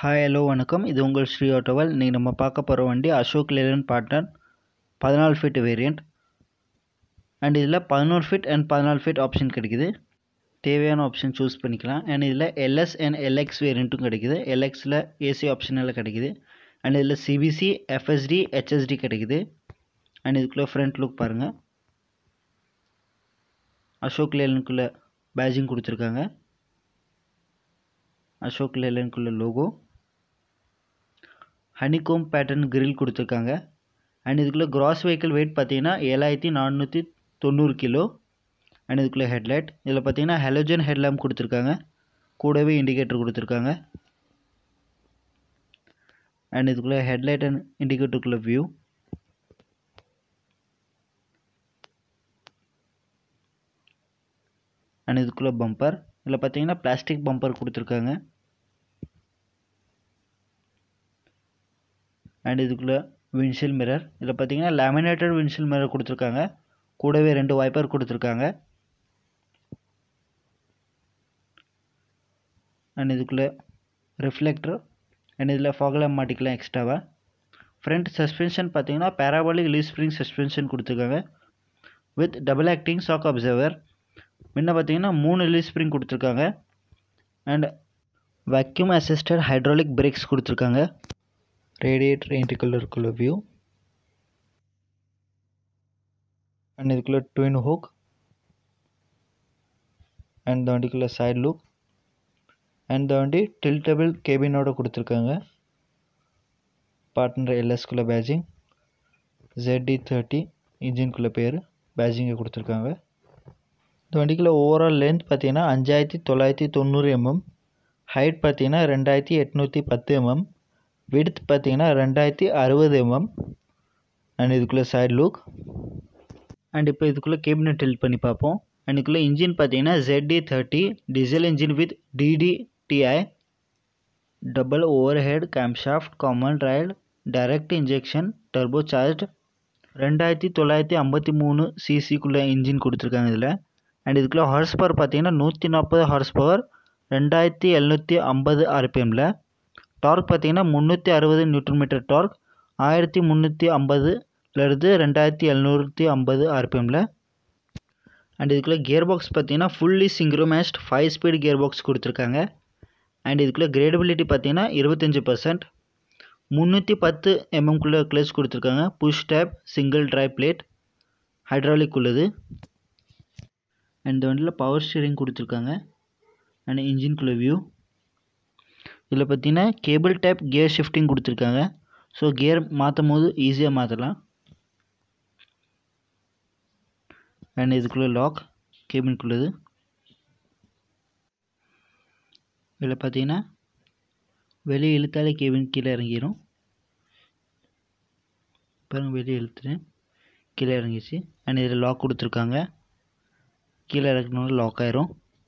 hi hello வணக்கம் இது உங்கள் ஸ்ரீ ஆட்டோவல் இன்றைக்கி நம்ம பார்க்க போகிற வண்டி அசோக் லேலன் பார்ட்னர் பதினாலு ஃபீட் வேரியண்ட் அண்ட் இதில் பதினோரு ஃபீட் அண்ட் பதினாலு ஃபீட் ஆப்ஷன் கிடைக்குது தேவையான ஆப்ஷன் சூஸ் பண்ணிக்கலாம் அண்ட் இதில் எல்எஸ் அண்ட் எல்எக்ஸ் வேரியண்ட்டும் கிடைக்குது எல்எக்ஸில் ஏசி ஆப்ஷனில் கிடைக்குது அண்ட் இதில் சிபிசி எஃப்எஸ்டி ஹெச்எஸ்டி கிடைக்குது அண்ட் இதுக்குள்ளே ஃப்ரண்ட் லுக் பாருங்கள் அசோக் லேலனுக்குள்ளே பேஜிங் கொடுத்துருக்காங்க அசோக் லேலனுக்குள்ள லோகோ ஹனிகோம் பேட்டர்ன் கிரில் கொடுத்துருக்காங்க அண்ட் இதுக்குள்ளே கிராஸ் வெஹிக்கிள் வெயிட் பார்த்தீங்கன்னா ஏழாயிரத்தி நானூற்றி தொண்ணூறு கிலோ அண்ட் இதுக்குள்ளே ஹெட்லைட் இதில் பார்த்தீங்கன்னா ஹெலோஜன் ஹெட்லாம்ப் கொடுத்துருக்காங்க கூடவே இண்டிகேட்டர் கொடுத்துருக்காங்க அண்ட் இதுக்குள்ளே ஹெட்லைட் அண்ட் இண்டிகேட்டருக்குள்ள வியூ அண்ட் இதுக்குள்ளே பம்பர் இதில் பார்த்தீங்கன்னா பிளாஸ்டிக் பம்பர் கொடுத்துருக்காங்க அண்ட் இதுக்குள்ளே விண்ஷீல் மிரர் இதில் பார்த்தீங்கன்னா லேமினேட்டட் விண்ஷீல் மிரர் கொடுத்துருக்காங்க கூடவே ரெண்டு வைப்பர் கொடுத்துருக்காங்க அண்ட் இதுக்குள்ளே ரிஃப்ளெக்டர் அண்ட் இதில் ஃபாக்லாம் மாட்டிக்கலாம் எக்ஸ்ட்ராவாக ஃப்ரண்ட் சஸ்பென்ஷன் பார்த்தீங்கன்னா பேராபாலிக் லீவ் ஸ்ப்ரிங் சஸ்பென்ஷன் கொடுத்துருக்காங்க with double acting shock absorber முன்ன பார்த்தீங்கன்னா மூணு லீவ் ஸ்ப்ரிங் கொடுத்துருக்காங்க and vacuum assisted hydraulic brakes கொடுத்துருக்காங்க ரேடியேட்டர் இன்டிகுலருக்குள்ள வியூ அண்ட் இதுக்குள்ள ட்வின் ஹூக் அண்ட் இந்த வண்டிக்குள்ள சைட் லுக் அண்ட் இந்த வண்டி டில்டபிள் கேபினோட கொடுத்துருக்காங்க பார்ட்னர் எல்எஸ்குள்ள பேஜிங் ஜெட்டி தேர்ட்டி இன்ஜின்குள்ளே பேர் பேஜிங்கை கொடுத்துருக்காங்க இந்த வண்டிக்குள்ள ஓவரால் லென்த் பார்த்தீங்கன்னா அஞ்சாயிரத்தி தொள்ளாயிரத்தி தொண்ணூறு எம்எம் ஹைட் பார்த்தீங்கன்னா ரெண்டாயிரத்தி எட்நூற்றி பத்து எம்எம் விடுத் பார்த்தீங்கன்னா ரெண்டாயிரத்தி அறுபது எம்எம் அண்ட் இதுக்குள்ளே சைட் லுக் அண்ட் இப்போ இதுக்குள்ளே கேபினட் டில்ட் பண்ணி பார்ப்போம் அண்ட் இதுக்குள்ளே இன்ஜின் பார்த்தீங்கன்னா ZD thirty diesel engine with DDTI double over head camshaft common rail direct injection turbo charge ரெண்டாயிரத்தி தொள்ளாயிரத்தி ஐம்பத்தி மூணு சிசிக்குள்ளே இன்ஜின் கொடுத்துருக்காங்க இதில் அண்ட் இதுக்குள்ளே ஹார்ஸ் பவர் பார்த்தீங்கன்னா நூற்றி நாற்பது ஹார்ஸ் பவர் ரெண்டாயிரத்தி எழுநூற்றி ஐம்பது ஆர்பிஎம்மில் டார்க் பார்த்தீங்கன்னா முந்நூற்றி அறுபது நியூட்டன் மீட்டர் டார்க் ஆயிரத்தி முந்நூற்றி ஐம்பதுலேருந்து ரெண்டாயிரத்தி எழுநூற்றி ஐம்பது ஆர்பிஎம்மில் அண்ட் இதுக்குள்ளே கியர் பாக்ஸ் பார்த்தீங்கன்னா fully synchromesh five speed gear box கொடுத்துருக்காங்க அண்ட் இதுக்குள்ளே கிரேடபிலிட்டி பார்த்தீங்கன்னா இருபத்தஞ்சி பர்சன்ட் முந்நூற்றி பத்து எம்எம்குள்ளே கிளச் கொடுத்துருக்காங்க push type single dry plate hydraulic உள்ளது அண்ட் இந்த வண்டியில் பவர் ஸ்டீரிங் கொடுத்துருக்காங்க அண்ட் இன்ஜின்குள்ளே வியூ இதில் பார்த்தீங்கன்னா கேபிள் டைப் கியர் ஷிஃப்டிங் கொடுத்துருக்காங்க ஸோ கியர் மாற்றும் போது ஈஸியாக மாற்றலாம் அண்ட் இதுக்குள்ளே லாக் கேபின்குள்ளது இதில் பார்த்தீங்கன்னா வெளியே இழுத்தாலே கேபின் கீழே இறங்கிடும் பாருங்கள் வெளியே இழுத்துட்டேன் கீழே இறங்கிச்சு அண்ட் இதில் லாக் கொடுத்துருக்காங்க கீழே இறக்கணுன்னு லாக் ஆயிரும்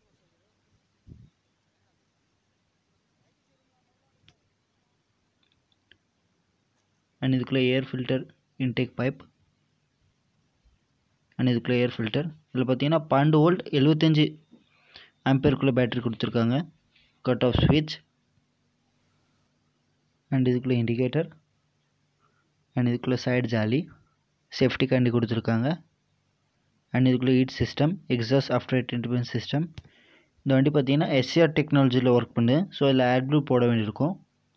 அண்ட் இதுக்குள்ளே air filter intake pipe and இதுக்குள்ளே ஏர் ஃபில்டர் இதில் பார்த்தீங்கன்னா பன்னெண்டு வோல்ட் எழுபத்தஞ்சி ஆம்பேருக்குள்ளே பேட்டரி கொடுத்துருக்காங்க கட் ஆஃப் ஸ்விட்ச் அண்ட் இதுக்குள்ளே இண்டிகேட்டர் அண்ட் இதுக்குள்ளே சைடு ஜாலி சேஃப்டி காண்டி கொடுத்துருக்காங்க அண்ட் இதுக்குள்ளே heat system exhaust after treatment system இந்த வண்டி பார்த்தீங்கன்னா எஸ்சிஆர் டெக்னாலஜியில் ஒர்க் பண்ணுது ஸோ இதில் ஆட் ப்ளூ போட வேண்டியிருக்கும்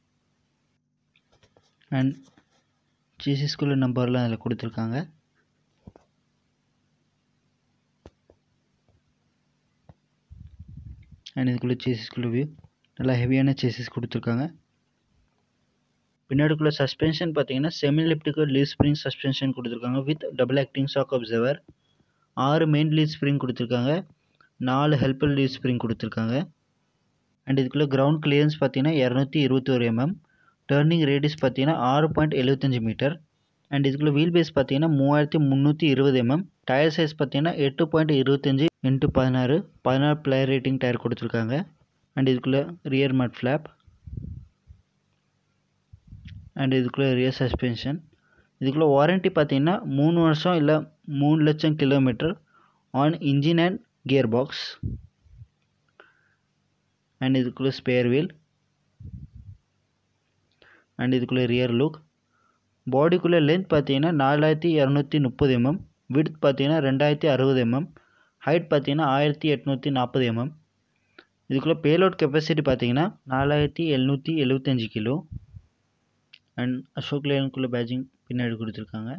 அண்ட் ஜிசிஸ்குள்ள நம்பர்லாம் அதில் கொடுத்துருக்காங்க அண்ட் இதுக்குள்ளே சேசிஸ்குள்ளே வியூ நல்லா ஹெவியான சேசிஸ் கொடுத்துருக்காங்க பின்னாடிக்குள்ளே சஸ்பென்ஷன் பார்த்தீங்கன்னா semi elliptical leaf spring suspension கொடுத்துருக்காங்க with double acting shock absorber ஆறு மெயின் லீவ் ஸ்ப்ரிங் கொடுத்துருக்காங்க நாலு ஹெல்ப்பர் லீவ் ஸ்ப்ரிங் கொடுத்துருக்காங்க அண்ட் இதுக்குள்ளே கிரவுண்ட் கிளியரன்ஸ் பார்த்தீங்கன்னா இரநூத்தி இருபத்தோரு எம்எம் டேர்னிங் ரேடியஸ் பார்த்தீங்கன்னா ஆறு பாயிண்ட் எழுபத்தஞ்சி மீட்டர் அண்ட் இதுக்குள்ளே வீல் பேஸ் பார்த்தீங்கன்னா மூவாயிரத்தி முந்நூற்றி இருபது எம்எம் டயர் சைஸ் பார்த்தீங்கன்னா எட்டு பாயிண்ட் இருபத்தஞ்சி இன்ட்டு பதினாறு பதினாறு பிளேயர் ரேட்டிங் டயர் கொடுத்துருக்காங்க அண்ட் இதுக்குள்ளே ரியர் மட் ஃப்ளாப் அண்ட் இதுக்குள்ளே ரியர் சஸ்பென்ஷன் இதுக்குள்ளே வாரண்ட்டி பார்த்தீங்கன்னா மூணு வருஷம் இல்லை மூணு லட்சம் kilometre on engine and gear box and இதுக்குள்ளே ஸ்பேர் வீல் அண்ட் இதுக்குள்ளே ரியர் லுக் பாடிக்குள்ளே லென்த் பார்த்தீங்கன்னா நாலாயிரத்தி இரநூத்தி முப்பது எம்எம் விட்த் பார்த்தீங்கன்னா ரெண்டாயிரத்தி அறுபது எம்எம் ஹைட் பார்த்தீங்கன்னா ஆயிரத்தி எட்நூற்றி நாற்பது எம்எம் இதுக்குள்ளே பேலோட் கெப்பாசிட்டி பார்த்தீங்கன்னா நாலாயிரத்தி எழுநூற்றி எழுபத்தஞ்சி கிலோ அண்ட் அசோக் லேனுக்குள்ளே பேஜிங் பின்னாடி கொடுத்துருக்காங்க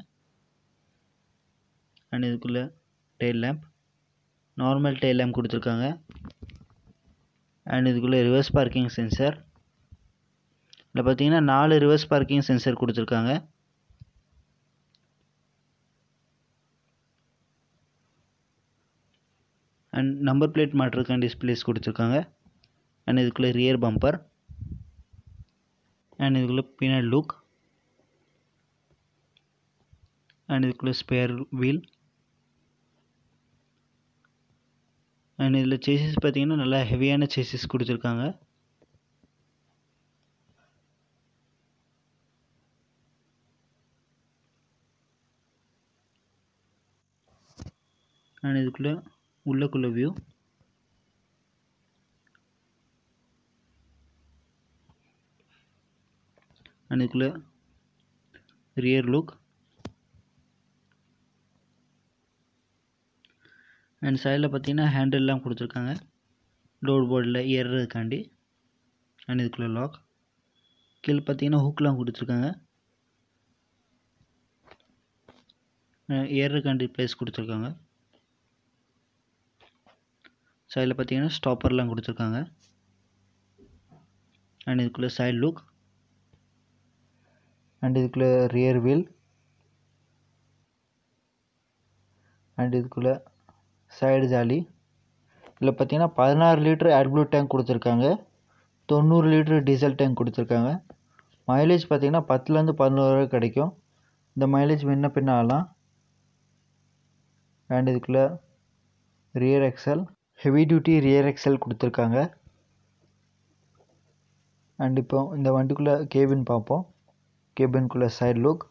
அண்ட் இதுக்குள்ளே tail lamp normal tail lamp கொடுத்துருக்காங்க அண்ட் இதுக்குள்ளே ரிவர்ஸ் பார்க்கிங் சென்சர் இதில் பார்த்தீங்கன்னா நாலு ரிவர்ஸ் பார்க்கிங் சென்சர் கொடுத்துருக்காங்க அண்ட் நம்பர் பிளேட் மாட்டுறதுக்கான டிஸ்பிளேஸ் கொடுத்துருக்காங்க அண்ட் இதுக்குள்ளே ரியர் பம்பர் அண்ட் இதுக்குள்ளே பின்னாடி லுக் அண்ட் இதுக்குள்ளே ஸ்பேர் வீல் அண்ட் இதில் சேசிஸ் பார்த்தீங்கன்னா நல்லா ஹெவியான சேசிஸ் கொடுத்துருக்காங்க அண்ட் இதுக்குள்ளே உள்ளக்குள்ள வியூ அண்ட் இதுக்குள்ளே ரியர் லுக் அண்ட் சைடில் பார்த்தீங்கன்னா ஹேண்டில்லாம் கொடுத்துருக்காங்க டோர் போர்டில் ஏறுறதுக்காண்டி அண்ட் இதுக்குள்ளே லாக் கீழே பார்த்தீங்கன்னா ஹுக்லாம் கொடுத்துருக்காங்க ஏறுறதுக்காண்டி ப்ளேஸ் கொடுத்துருக்காங்க சைடில் பார்த்தீங்கன்னா ஸ்டாப்பர்லாம் கொடுத்துருக்காங்க அண்ட் இதுக்குள்ளே சைடு லுக் அண்ட் இதுக்குள்ளே ரியர் வீல் அண்ட் இதுக்குள்ளே சைடு ஜாலி இதில் பார்த்தீங்கன்னா பதினாறு லிட்டர் ஏர்ப்ளூ டேங்க் கொடுத்துருக்காங்க தொண்ணூறு லிட்டர் டீசல் டேங்க் கொடுத்துருக்காங்க மைலேஜ் பார்த்தீங்கன்னா பத்துலேருந்து பதினோரு வரை கிடைக்கும் இந்த மைலேஜ் முன்ன பின்ன ஆகலாம் அண்ட் இதுக்குள்ளே rear axle heavy duty rear axle கொடுத்துருக்காங்க அண்ட் இப்போ இந்த வண்டிக்குள்ளே கேபின் பார்ப்போம் கேபின்குள்ளே சைடு லுக்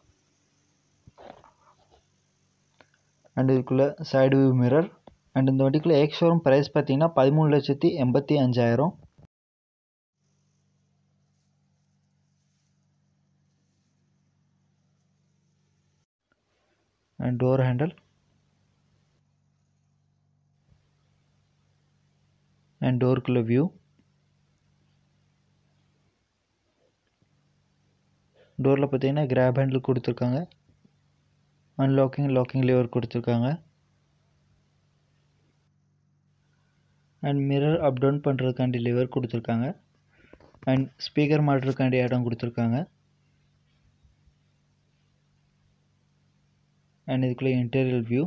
அண்ட் இதுக்குள்ளே சைடு வியூ மிரர் அண்ட் இந்த வண்டிக்குள்ளே எக்ஸ் ஷோரூம் ப்ரைஸ் பார்த்தீங்கன்னா பதிமூணு லட்சத்தி எண்பத்தி அஞ்சாயிரம் அண்ட் டோர் ஹேண்டில் அண்ட் டோருக்குள்ள வியூ டோரில் பார்த்தீங்கன்னா கிராப் ஹேண்டில் கொடுத்துருக்காங்க அன்லாக்கிங் லாக்கிங் லிவர் கொடுத்துருக்காங்க அண்ட் மிரர் அப் டவுன் பண்ணுறதுக்காண்டி லிவர் கொடுத்துருக்காங்க அண்ட் ஸ்பீக்கர் மாட்டுறதுக்காண்டி இடம் கொடுத்துருக்காங்க அண்ட் இதுக்குள்ளே இன்டீரியல் வியூ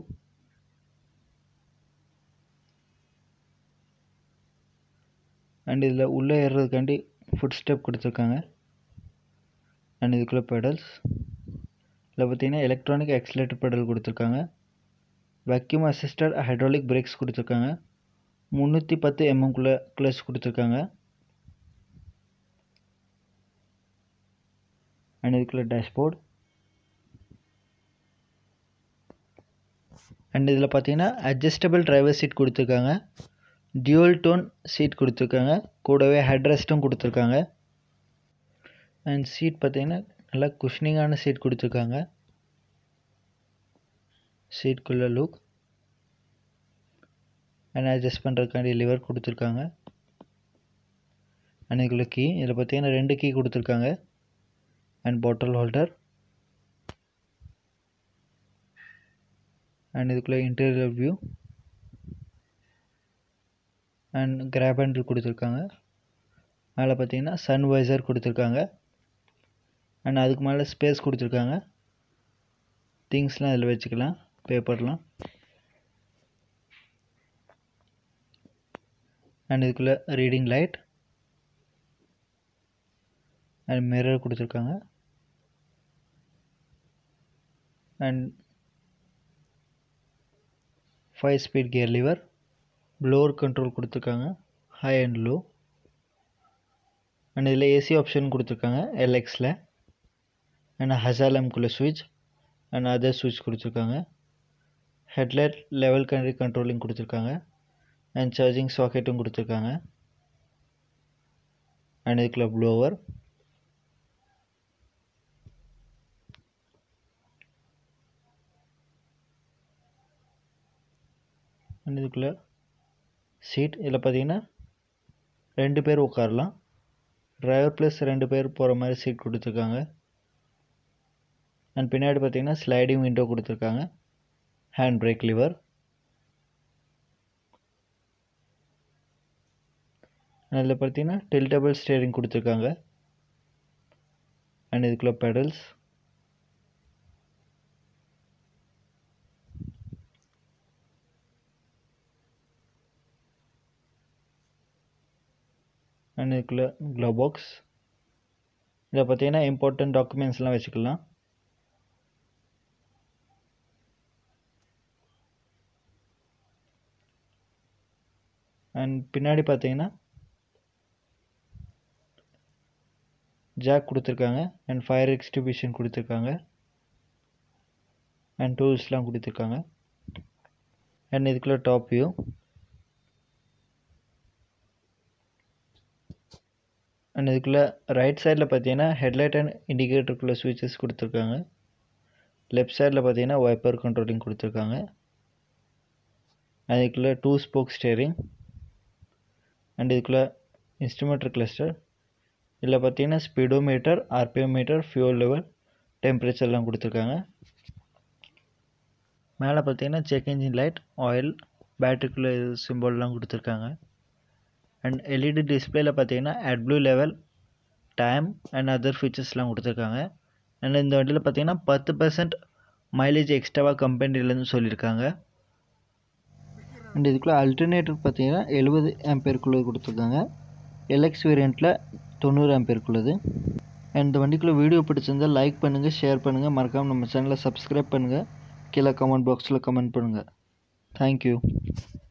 அண்ட் இதில் உள்ளே ஏறுறதுக்காண்டி ஃபுட் ஸ்டெப் கொடுத்துருக்காங்க அண்ட் இதுக்குள்ளே பெடல்ஸ் இதில் பார்த்தீங்கன்னா எலக்ட்ரானிக் எக்ஸலேட்டர் பெடல் கொடுத்துருக்காங்க வேக்யூம் அசிஸ்டட் ஹைட்ராலிக் பிரேக்ஸ் கொடுத்துருக்காங்க முந்நூற்றி பத்து எம்எம்குள்ளே க்ளச் கொடுத்துருக்காங்க அண்ட் இதுக்குள்ளே டேஷ்போர்ட் அண்ட் இதில் பார்த்தீங்கன்னா அட்ஜஸ்டபிள் டிரைவர் சீட் கொடுத்துருக்காங்க டியூல் டோன் சீட் கொடுத்துருக்காங்க கூடவே ஹெட் ரெஸ்ட்டும் கொடுத்துருக்காங்க அண்ட் சீட் பார்த்தீங்கன்னா நல்லா குஷ்னிங்கான சீட் கொடுத்துருக்காங்க சீட்குள்ளே லுக் அண்ட் அட்ஜஸ்ட் பண்ணுறதுக்காண்டி லிவர் கொடுத்துருக்காங்க அண்ட் இதுக்குள்ள கீ இதில் பார்த்தீங்கன்னா ரெண்டு கீ கொடுத்துருக்காங்க அண்ட் பாட்டில் ஹோல்டர் அண்ட் இதுக்குள்ளே interior view and grab handle கொடுத்துருக்காங்க மேலே பார்த்தீங்கன்னா சன் வைசர் கொடுத்துருக்காங்க அண்ட் அதுக்கு மேலே ஸ்பேஸ் கொடுத்துருக்காங்க திங்ஸ்லாம் இதில் வச்சுக்கலாம் பேப்பர்லாம் அண்ட் இதுக்குள்ளே ரீடிங் லைட் அண்ட் மிரர் கொடுத்துருக்காங்க and five speed gear liver floor control கொடுத்துருக்காங்க ஹை அண்ட் லோ அண்ட் இதில் ஏசி ஆப்ஷன் கொடுத்துருக்காங்க எல்எக்ஸில் அண்ட் ஹசாலம்குள்ளே சுவிட்ச் அண்ட் அதர் சுவிட்ச் கொடுத்துருக்காங்க ஹெட்லைட் லெவல் கண்ட்ரி கண்ட்ரோலிங் கொடுத்துருக்காங்க அண்ட் சார்ஜிங் சாக்கெட்டும் கொடுத்துருக்காங்க அண்ட் இதுக்குள்ள ப்ளோவர் அண்ட் இதுக்குள்ளே சீட் இதில் பார்த்தீங்கன்னா ரெண்டு பேர் உட்காரலாம் டிரைவர் ப்ளஸ் ரெண்டு பேர் போகிற மாதிரி சீட் கொடுத்துருக்காங்க அண்ட் பின்னாடி பார்த்தீங்கன்னா ஸ்லைடிங் விண்டோ கொடுத்துருக்காங்க ஹேண்ட் பிரேக் லிவர் அதில் பார்த்தீங்கன்னா டில்டபிள் ஸ்டேரிங் கொடுத்துருக்காங்க அண்ட் இதுக்குள்ளே பெடல்ஸ் அண்ட் இதுக்குள்ளே க்ளோ பாக்ஸ் இதில் பார்த்தீங்கன்னா இம்பார்ட்டன்ட் டாக்குமெண்ட்ஸ்லாம் வச்சுக்கலாம் அண்ட் பின்னாடி பார்த்தீங்கன்னா ஜாக் கொடுத்துருக்காங்க அண்ட் ஃபயர் எக்ஸ்டிபியூஷன் கொடுத்துருக்காங்க அண்ட் டூல்ஸ்லாம் கொடுத்துருக்காங்க அண்ட் இதுக்குள்ளே டாப் வியூ அண்ட் இதுக்குள்ளே ரைட் சைடில் பார்த்தீங்கன்னா ஹெட்லைட் அண்ட் இண்டிகேட்டருக்குள்ளே ஸ்விட்சஸ் கொடுத்துருக்காங்க லெஃப்ட் சைடில் பார்த்தீங்கன்னா வைப்பர் கண்ட்ரோலிங் கொடுத்துருக்காங்க அதுக்குள்ளே டூ ஸ்போக் ஸ்டேரிங் அண்ட் இதுக்குள்ளே இன்ஸ்ட்ருமெண்ட்ரு கிளஸ்டர் இதில் பார்த்தீங்கன்னா speedometer RPM meter fuel level டெம்பரேச்சர்லாம் கொடுத்துருக்காங்க மேலே பார்த்தீங்கன்னா செக் இன்ஜின் லைட் ஆயில் பேட்டரிக்குள்ளே சிம்பிள்லாம் கொடுத்துருக்காங்க அண்ட் எல்இடி டிஸ்பிளேல பார்த்தீங்கன்னா AdBlue level time and other ஃபீச்சர்ஸ்லாம் கொடுத்துருக்காங்க அண்ட் இந்த வண்டியில் பார்த்தீங்கன்னா பத்து பர்சன்ட் மைலேஜ் எக்ஸ்ட்ராவாக கம்பெனிலேருந்து சொல்லியிருக்காங்க அண்ட் இதுக்குள்ளே அல்டர்னேட்டர் பார்த்தீங்கன்னா எழுபது ஆம்பேருக்குள்ளது கொடுத்துருக்காங்க எல்எக்ஸ் வேரியண்ட்டில் தொண்ணூறு ஆம்பேருக்குள்ளது அண்ட் இந்த வண்டிக்குள்ளே வீடியோ பிடிச்சிருந்தால் லைக் பண்ணுங்கள் ஷேர் பண்ணுங்கள் மறக்காமல் நம்ம சேனலை சப்ஸ்கிரைப் பண்ணுங்கள் கீழே கமெண்ட் பாக்ஸில் கமெண்ட் பண்ணுங்கள் தேங்க்யூ